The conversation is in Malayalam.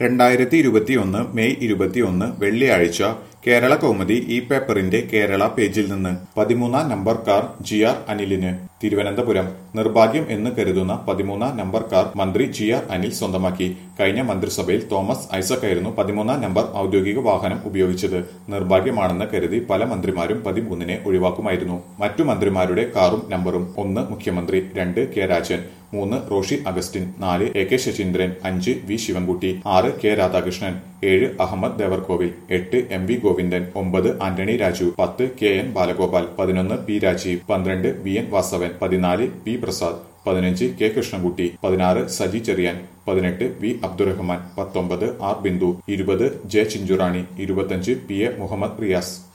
രണ്ടായിരത്തി ഇരുപത്തിയൊന്ന് മെയ് ഇരുപത്തിയൊന്ന് വെള്ളിയാഴ്ച കേരള കൗമുദി ഈ പേപ്പറിന്റെ കേരള പേജിൽ നിന്ന് പതിമൂന്നാം നമ്പർ കാർ ജി ആർ അനിലിന് തിരുവനന്തപുരം നിർഭാഗ്യം എന്ന് കരുതുന്ന പതിമൂന്നാം നമ്പർ കാർ മന്ത്രി ജി ആർ അനിൽ സ്വന്തമാക്കി കഴിഞ്ഞ മന്ത്രിസഭയിൽ തോമസ് ഐസക് ആയിരുന്നു പതിമൂന്നാം നമ്പർ ഔദ്യോഗിക വാഹനം ഉപയോഗിച്ചത് നിർഭാഗ്യമാണെന്ന് കരുതി പല മന്ത്രിമാരും പതിമൂന്നിനെ ഒഴിവാക്കുമായിരുന്നു മറ്റു മന്ത്രിമാരുടെ കാറും നമ്പറും ഒന്ന് മുഖ്യമന്ത്രി രണ്ട് കെ രാജൻ മൂന്ന് റോഷി അഗസ്റ്റിൻ നാല് എ കെ ശശീന്ദ്രൻ അഞ്ച് വി ശിവൻകുട്ടി ആറ് കെ രാധാകൃഷ്ണൻ ഏഴ് അഹമ്മദ് ദേവർകോവിൽ എട്ട് എം വി ഗോവിന്ദൻ ഒമ്പത് ആന്റണി രാജു പത്ത് കെ എൻ ബാലഗോപാൽ പതിനൊന്ന് പി രാജീവ് പന്ത്രണ്ട് വി എൻ വാസവൻ പതിനാല് പി പ്രസാദ് പതിനഞ്ച് കെ കൃഷ്ണൻകുട്ടി പതിനാറ് സജി ചെറിയാൻ പതിനെട്ട് വി അബ്ദുറഹ്മാൻ പത്തൊമ്പത് ആർ ബിന്ദു ഇരുപത് ജെ ചിഞ്ചുറാണി ഇരുപത്തഞ്ച് പി എ മുഹമ്മദ് റിയാസ്